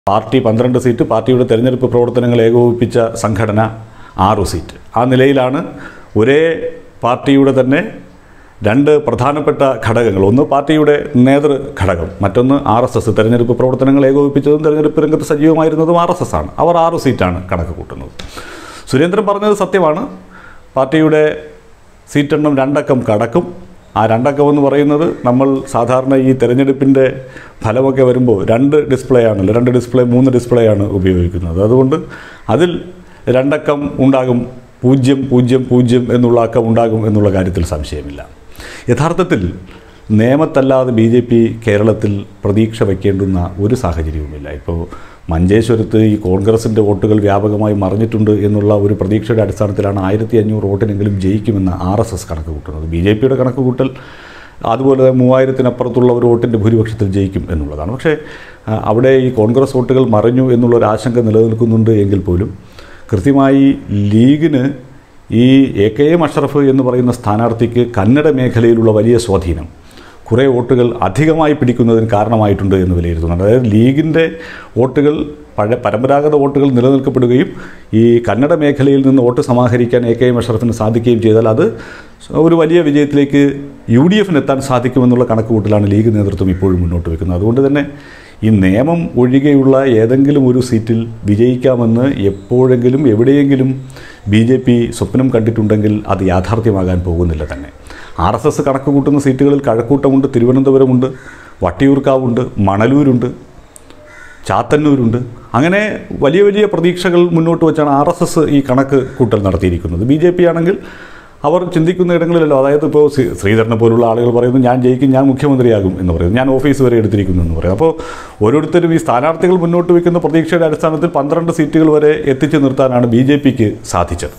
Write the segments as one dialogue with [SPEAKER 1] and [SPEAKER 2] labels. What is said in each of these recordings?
[SPEAKER 1] party പന്ത്രണ്ട് seat പാർട്ടിയുടെ തെരഞ്ഞെടുപ്പ് പ്രവർത്തനങ്ങൾ ഏകോപിപ്പിച്ച സംഘടന ആറു സീറ്റ് ആ നിലയിലാണ് ഒരേ പാർട്ടിയുടെ തന്നെ രണ്ട് പ്രധാനപ്പെട്ട ഘടകങ്ങൾ ഒന്ന് പാർട്ടിയുടെ നേതൃ ഘടകം മറ്റൊന്ന് ആർ എസ് എസ് തെരഞ്ഞെടുപ്പ് പ്രവർത്തനങ്ങൾ ഏകോപിപ്പിച്ചതും തെരഞ്ഞെടുപ്പ് രംഗത്ത് സജീവമായിരുന്നതും ആർ എസ് എസ് ആണ് അവർ ആറ് സീറ്റാണ് കണക്ക് കൂട്ടുന്നത് സുരേന്ദ്രൻ പറഞ്ഞത് സത്യമാണ് പാർട്ടിയുടെ സീറ്റെണ്ണം രണ്ടക്കം കടക്കും ആ രണ്ടക്കം എന്ന് പറയുന്നത് നമ്മൾ സാധാരണ ഈ തെരഞ്ഞെടുപ്പിൻ്റെ ഫലമൊക്കെ വരുമ്പോൾ രണ്ട് ഡിസ്പ്ലേ ആണല്ലോ രണ്ട് ഡിസ്പ്ലേ മൂന്ന് ഡിസ്പ്ലേ ആണ് ഉപയോഗിക്കുന്നത് അതുകൊണ്ട് അതിൽ രണ്ടക്കം ഉണ്ടാകും പൂജ്യം പൂജ്യം പൂജ്യം എന്നുള്ള അക്കം ഉണ്ടാകും എന്നുള്ള കാര്യത്തിൽ സംശയമില്ല യഥാർത്ഥത്തിൽ നിയമത്തല്ലാതെ ബി ജെ പി കേരളത്തിൽ പ്രതീക്ഷ വയ്ക്കേണ്ടുന്ന ഒരു സാഹചര്യവുമില്ല ഇപ്പോൾ മഞ്ചേശ്വരത്ത് ഈ കോൺഗ്രസിൻ്റെ വോട്ടുകൾ വ്യാപകമായി മറിഞ്ഞിട്ടുണ്ട് എന്നുള്ള ഒരു പ്രതീക്ഷയുടെ അടിസ്ഥാനത്തിലാണ് ആയിരത്തി അഞ്ഞൂറ് വോട്ടിനെങ്കിലും ജയിക്കുമെന്ന് ആർ എസ് എസ് കണക്ക് കൂട്ടുന്നത് ബി ജെ പിയുടെ കണക്ക് കൂട്ടൽ അതുപോലെ തന്നെ മൂവായിരത്തിനപ്പുറത്തുള്ള ഒരു വോട്ടിൻ്റെ ഭൂരിപക്ഷത്തിൽ ജയിക്കും എന്നുള്ളതാണ് പക്ഷേ ആ, അവിടെ ഈ കോൺഗ്രസ് വോട്ടുകൾ മറിഞ്ഞു എന്നുള്ളൊരു ആശങ്ക നിലനിൽക്കുന്നുണ്ട് എങ്കിൽ പോലും കൃത്യമായി ലീഗിന് ഈ എ കെ എം അഷറഫ് എന്ന് പറയുന്ന സ്ഥാനാർത്ഥിക്ക് കന്നഡ മേഖലയിലുള്ള വലിയ സ്വാധീനം കുറേ വോട്ടുകൾ അധികമായി പിടിക്കുന്നതിന് കാരണമായിട്ടുണ്ട് എന്ന് വിലയിരുത്തുന്നുണ്ട് അതായത് ലീഗിൻ്റെ വോട്ടുകൾ പഴയ പരമ്പരാഗത വോട്ടുകൾ നിലനിൽക്കപ്പെടുകയും ഈ കന്നഡ മേഖലയിൽ നിന്ന് വോട്ട് സമാഹരിക്കാൻ എ കെ എം അഷറഫിന് സാധിക്കുകയും ചെയ്താൽ അത് ഒരു വലിയ വിജയത്തിലേക്ക് യു ഡി എഫിന് എത്താൻ സാധിക്കുമെന്നുള്ള കണക്കുകൂട്ടലാണ് ലീഗ് നേതൃത്വം ഇപ്പോഴും മുന്നോട്ട് വെക്കുന്നത് അതുകൊണ്ട് തന്നെ ഈ നിയമം ഒഴികെയുള്ള ഏതെങ്കിലും ഒരു സീറ്റിൽ വിജയിക്കാമെന്ന് എപ്പോഴെങ്കിലും എവിടെയെങ്കിലും ബി ജെ പി സ്വപ്നം കണ്ടിട്ടുണ്ടെങ്കിൽ അത് യാഥാർത്ഥ്യമാകാൻ പോകുന്നില്ല തന്നെ ആർ എസ് എസ് കണക്ക് കൂട്ടുന്ന സീറ്റുകളിൽ കഴക്കൂട്ടമുണ്ട് തിരുവനന്തപുരമുണ്ട് വട്ടിയൂർക്കാവുണ്ട് മണലൂരുണ്ട് ചാത്തന്നൂരുണ്ട് അങ്ങനെ വലിയ വലിയ പ്രതീക്ഷകൾ മുന്നോട്ട് വെച്ചാണ് ആർ എസ് എസ് ഈ കണക്ക് കൂട്ടൽ നടത്തിയിരിക്കുന്നത് ബി ജെ പി ആണെങ്കിൽ അവർ ചിന്തിക്കുന്ന ഇടങ്ങളിലല്ലോ അതായത് ഇപ്പോൾ ശ്രീ- ശ്രീധരനെ പോലുള്ള ആളുകൾ പറയുന്നു ഞാൻ ജയിക്കും ഞാൻ മുഖ്യമന്ത്രിയാകും എന്ന് പറയുന്നു ഞാൻ ഓഫീസ് വരെ എടുത്തിരിക്കുന്നു എന്ന് പറയും അപ്പോൾ ഓരോരുത്തരും ഈ സ്ഥാനാർത്ഥികൾ മുന്നോട്ട് വയ്ക്കുന്ന പ്രതീക്ഷയുടെ അടിസ്ഥാനത്തിൽ പന്ത്രണ്ട് സീറ്റുകൾ വരെ എത്തിച്ചു നിർത്താനാണ് ബി ജെ പിക്ക് സാധിച്ചത്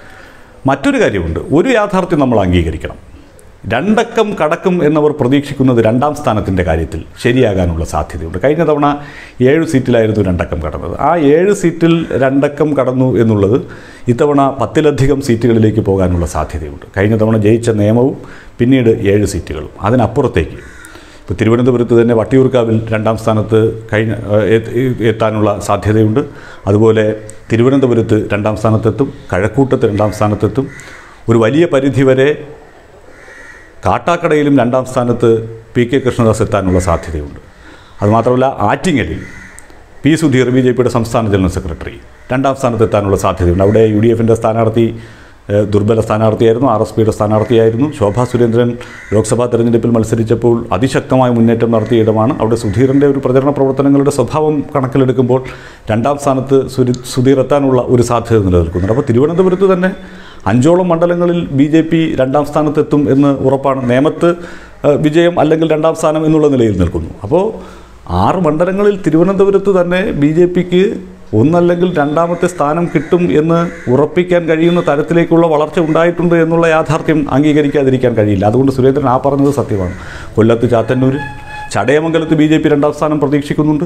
[SPEAKER 1] മറ്റൊരു കാര്യമുണ്ട് ഒരു യാഥാർത്ഥ്യം നമ്മൾ അംഗീകരിക്കണം രണ്ടക്കം കടക്കും എന്നവർ പ്രതീക്ഷിക്കുന്നത് രണ്ടാം സ്ഥാനത്തിൻ്റെ കാര്യത്തിൽ ശരിയാകാനുള്ള സാധ്യതയുണ്ട് കഴിഞ്ഞ തവണ ഏഴ് സീറ്റിലായിരുന്നു രണ്ടക്കം കടന്നത് ആ ഏഴ് സീറ്റിൽ രണ്ടക്കം കടന്നു എന്നുള്ളത് ഇത്തവണ പത്തിലധികം സീറ്റുകളിലേക്ക് പോകാനുള്ള സാധ്യതയുണ്ട് കഴിഞ്ഞ തവണ ജയിച്ച നിയമവും പിന്നീട് ഏഴ് സീറ്റുകളും അതിനപ്പുറത്തേക്ക് ഇപ്പോൾ തിരുവനന്തപുരത്ത് തന്നെ വട്ടിയൂർക്കാവിൽ രണ്ടാം സ്ഥാനത്ത് കഴിഞ്ഞ ഏ- ഏ- എത്താനുള്ള സാധ്യതയുണ്ട് അതുപോലെ തിരുവനന്തപുരത്ത് രണ്ടാം സ്ഥാനത്തെത്തും കഴക്കൂട്ടത്ത് രണ്ടാം സ്ഥാനത്തെത്തും ഒരു വലിയ പരിധിവരെ കാട്ടാക്കടയിലും രണ്ടാം സ്ഥാനത്ത് പി കെ കൃഷ്ണദാസ് എത്താനുള്ള സാധ്യതയുണ്ട് അതുമാത്രമല്ല ആറ്റിങ്ങലിൽ പി സുധീർ ബി ജെ പിയുടെ സംസ്ഥാന ജനറൽ സെക്രട്ടറി രണ്ടാം സ്ഥാനത്ത് എത്താനുള്ള സാധ്യതയുണ്ട് അവിടെ യു ഡി എഫിൻ്റെ സ്ഥാനാർത്ഥി ഏഹ്, ദുർബല സ്ഥാനാർത്ഥിയായിരുന്നു ആർ എസ് പിയുടെ സ്ഥാനാർത്ഥിയായിരുന്നു ശോഭാ സുരേന്ദ്രൻ ലോക്സഭാ തെരഞ്ഞെടുപ്പിൽ മത്സരിച്ചപ്പോൾ അതിശക്തമായ മുന്നേറ്റം നടത്തിയ ഇടമാണ് അവിടെ സുധീറിൻ്റെ ഒരു പ്രചരണ പ്രവർത്തനങ്ങളുടെ സ്വഭാവം കണക്കിലെടുക്കുമ്പോൾ രണ്ടാം സ്ഥാനത്ത് സുരി സുധീർ എത്താനുള്ള ഒരു സാധ്യത നിലനിൽക്കുന്നുണ്ട് അപ്പോൾ തിരുവനന്തപുരത്ത് തന്നെ അഞ്ചോളം മണ്ഡലങ്ങളിൽ ബി ജെ പി രണ്ടാം സ്ഥാനത്തെത്തും എന്ന് ഉറപ്പാണ് നേമത്ത് ഏഹ്, വിജയം അല്ലെങ്കിൽ രണ്ടാം സ്ഥാനം എന്നുള്ള നിലയിൽ നിൽക്കുന്നു അപ്പോൾ ആറ് മണ്ഡലങ്ങളിൽ തിരുവനന്തപുരത്ത് തന്നെ ബി ജെ പിക്ക് ഒന്നല്ലെങ്കിൽ രണ്ടാമത്തെ സ്ഥാനം കിട്ടും എന്ന് ഉറപ്പിക്കാൻ കഴിയുന്ന തരത്തിലേക്കുള്ള വളർച്ച ഉണ്ടായിട്ടുണ്ട് എന്നുള്ള യാഥാർത്ഥ്യം അംഗീകരിക്കാതിരിക്കാൻ കഴിയില്ല അതുകൊണ്ട് സുരേന്ദ്രൻ ആ പറഞ്ഞത് സത്യമാണ് കൊല്ലത്ത് ചാത്തന്നൂരിൽ ചടയമംഗലത്ത് ബി ജെ പി രണ്ടാം സ്ഥാനം പ്രതീക്ഷിക്കുന്നുണ്ട്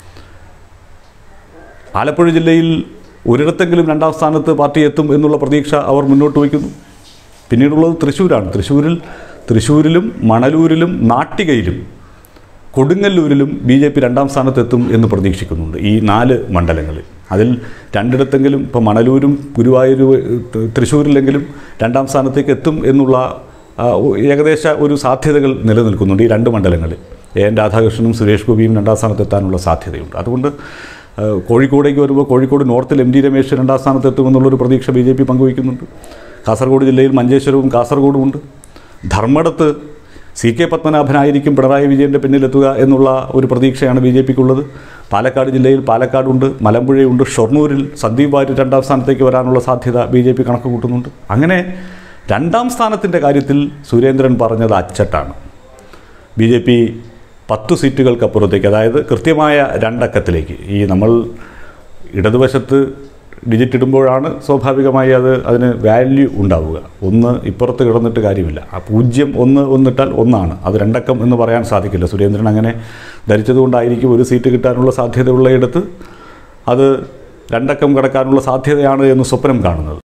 [SPEAKER 1] ആലപ്പുഴ ജില്ലയിൽ ഒരിടത്തെങ്കിലും രണ്ടാം സ്ഥാനത്ത് പാർട്ടി എത്തും എന്നുള്ള പ്രതീക്ഷ അവർ മുന്നോട്ട് വയ്ക്കുന്നു പിന്നീടുള്ളത് തൃശ്ശൂരാണ് തൃശ്ശൂരിൽ തൃശ്ശൂരിലും മണലൂരിലും നാട്ടികയിലും കൊടുങ്ങല്ലൂരിലും ബി ജെ പി രണ്ടാം സ്ഥാനത്തെത്തും എന്ന് പ്രതീക്ഷിക്കുന്നുണ്ട് ഈ നാല് മണ്ഡലങ്ങളിൽ അതിൽ രണ്ടിടത്തെങ്കിലും ഇപ്പോൾ മണലൂരും ഗുരുവായൂരും ഏഹ്, തൃശ്ശൂരിലെങ്കിലും രണ്ടാം സ്ഥാനത്തേക്ക് എത്തും എന്നുള്ള ആ, ഏകദേശ ഒരു സാധ്യതകൾ നിലനിൽക്കുന്നുണ്ട് ഈ രണ്ട് മണ്ഡലങ്ങളിൽ എ എൻ രാധാകൃഷ്ണനും സുരേഷ് ഗോപിയും രണ്ടാം സ്ഥാനത്തെത്താനുള്ള സാധ്യതയുണ്ട് അതുകൊണ്ട് ആ, കോഴിക്കോടേക്ക് വരുമ്പോൾ കോഴിക്കോട് നോർത്തിൽ എം ഡി രമേശ് രണ്ടാം സ്ഥാനത്തെത്തുമെന്നുള്ളൊരു പ്രതീക്ഷ ബി ജെ പി പങ്കുവയ്ക്കുന്നുണ്ട് കാസർഗോഡ് ജില്ലയിൽ മഞ്ചേശ്വരവും കാസർഗോഡുമുണ്ട് ധർമ്മടത്ത് സി കെ പത്മനാഭനായിരിക്കും പിണറായി വിജയൻ്റെ പിന്നിലെത്തുക എന്നുള്ള ഒരു പ്രതീക്ഷയാണ് ബി ജെ പിക്കുള്ളത് പാലക്കാട് ജില്ലയിൽ പാലക്കാടുണ്ട് മലമ്പുഴയുണ്ട് ഷൊർണൂരിൽ സന്ദീപ് വാര്യർ രണ്ടാം സ്ഥാനത്തേക്ക് വരാനുള്ള സാധ്യത ബി ജെ പി കണക്ക് കൂട്ടുന്നുണ്ട് അങ്ങനെ രണ്ടാം സ്ഥാനത്തിൻ്റെ കാര്യത്തിൽ സുരേന്ദ്രൻ പറഞ്ഞത് അച്ചട്ടാണ് ബി ജെ പി പത്തു സീറ്റുകൾക്കപ്പുറത്തേക്ക് അതായത് കൃത്യമായ രണ്ടക്കത്തിലേക്ക് ഈ നമ്മൾ ഇടതുവശത്ത് ഡിജിറ്റ് ഇടുമ്പോഴാണ് സ്വാഭാവികമായി അത് അതിന് വാല്യൂ ഉണ്ടാവുക ഒന്ന് ഇപ്പുറത്ത് കിടന്നിട്ട് കാര്യമില്ല ആ പൂജ്യം ഒന്ന് ഒന്നിട്ടാൽ ഒന്നാണ് അത് രണ്ടക്കം എന്ന് പറയാൻ സാധിക്കില്ല സുരേന്ദ്രൻ അങ്ങനെ ധരിച്ചതുകൊണ്ടായിരിക്കും ഒരു സീറ്റ് കിട്ടാനുള്ള സാധ്യതയുള്ളയിടത്ത് അത് രണ്ടക്കം കിടക്കാനുള്ള സാധ്യതയാണ് എന്ന് സ്വപ്നം കാണുന്നത്